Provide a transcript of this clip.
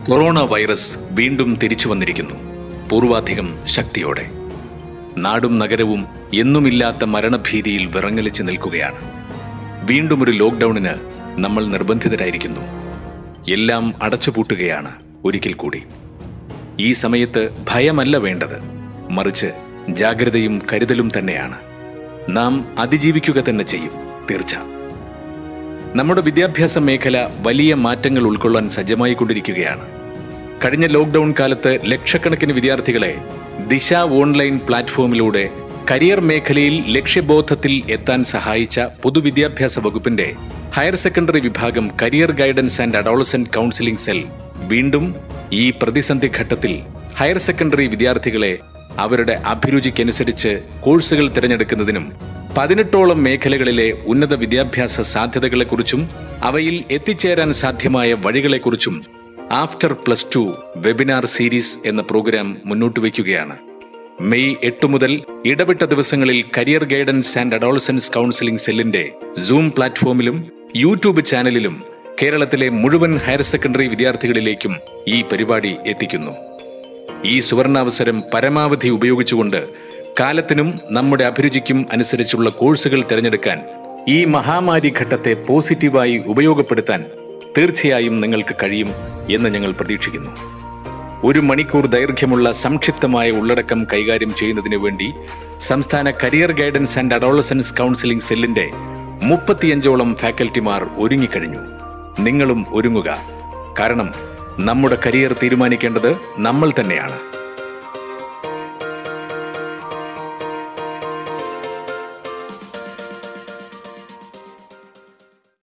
corona virus വീണ്ടും തിരിച്ചു വന്നിരിക്കുന്നു പൂർവാധികം ശക്തിയോടെ നാടും നഗരവും എന്നുമില്ലാത്ത മരണഭീതിയിൽ വിറങ്ങലിച്ച് നിൽക്കുകയാണ് വീണ്ടും ഒരു ലോക്ക്ഡൌണിന് നമ്മൾ നിർബന്ധിതരായിരിക്കുന്നു എല്ലാം അടച്ചുപൂട്ടുകയാണ് ഒരിക്കൽ കൂടി ഈ സമയത്ത് ഭയമല്ല വേണ്ടത് മറിച്ച് ജാഗ്രതയും കരുതലും തന്നെയാണ് നാം അതിജീവിക്കുക തന്നെ ചെയ്യും തീർച്ച നമ്മുടെ വിദ്യാഭ്യാസ മേഖല വലിയ മാറ്റങ്ങൾ ഉൾക്കൊള്ളാൻ സജ്ജമായിക്കൊണ്ടിരിക്കുകയാണ് കഴിഞ്ഞ ലോക്ക്ഡൌൺ കാലത്ത് ലക്ഷക്കണക്കിന് വിദ്യാർത്ഥികളെ ദിശ ഓൺലൈൻ പ്ലാറ്റ്ഫോമിലൂടെ കരിയർ മേഖലയിൽ ലക്ഷ്യബോധത്തിൽ എത്താൻ സഹായിച്ച പൊതുവിദ്യാഭ്യാസ വകുപ്പിന്റെ ഹയർ സെക്കൻഡറി വിഭാഗം career guidance and adolescent counselling cell വീണ്ടും ഈ പ്രതിസന്ധി ഘട്ടത്തിൽ ഹയർ സെക്കൻഡറി വിദ്യാർത്ഥികളെ അവരുടെ അഭിരുചിക്കനുസരിച്ച് കോഴ്സുകൾ തിരഞ്ഞെടുക്കുന്നതിനും പതിനെട്ടോളം മേഖലകളിലെ ഉന്നത വിദ്യാഭ്യാസ സാധ്യതകളെക്കുറിച്ചും അവയിൽ എത്തിച്ചേരാൻ സാധ്യമായ വഴികളെക്കുറിച്ചും after plus two webinar series എന്ന പ്രോഗ്രാം മുന്നോട്ട് വയ്ക്കുകയാണ് മെയ് എട്ട് മുതൽ ഇടവിട്ട ദിവസങ്ങളിൽ career guidance and adolescence counselling സെല്ലിന്റെ സൂം പ്ലാറ്റ്ഫോമിലും യൂട്യൂബ് ചാനലിലും കേരളത്തിലെ മുഴുവൻ ഹയർ സെക്കൻഡറി വിദ്യാർത്ഥികളിലേക്കും ഈ പരിപാടി എത്തിക്കുന്നു ഈ സുവർണാവസരം പരമാവധി ഉപയോഗിച്ചുകൊണ്ട് കാലത്തിനും നമ്മുടെ അഭിരുചിക്കും അനുസരിച്ചുള്ള കോഴ്സുകൾ തിരഞ്ഞെടുക്കാൻ ഈ മഹാമാരി ഘട്ടത്തെ പോസിറ്റീവായി ഉപയോഗപ്പെടുത്താൻ തീർച്ചയായും നിങ്ങൾക്ക് കഴിയും എന്ന് ഞങ്ങൾ പ്രതീക്ഷിക്കുന്നു ഒരു മണിക്കൂർ ദൈർഘ്യമുള്ള സംക്ഷിപ്തമായ ഉള്ളടക്കം കൈകാര്യം ചെയ്യുന്നതിന് വേണ്ടി സംസ്ഥാന career guidance and adolescence counselling സെല്ലിന്റെ മുപ്പത്തിയഞ്ചോളം ഫാക്കൽറ്റിമാർ ഒരുങ്ങിക്കഴിഞ്ഞു നിങ്ങളും ഒരുങ്ങുക കാരണം നമ്മുടെ കരിയർ തീരുമാനിക്കേണ്ടത് നമ്മൾ തന്നെയാണ്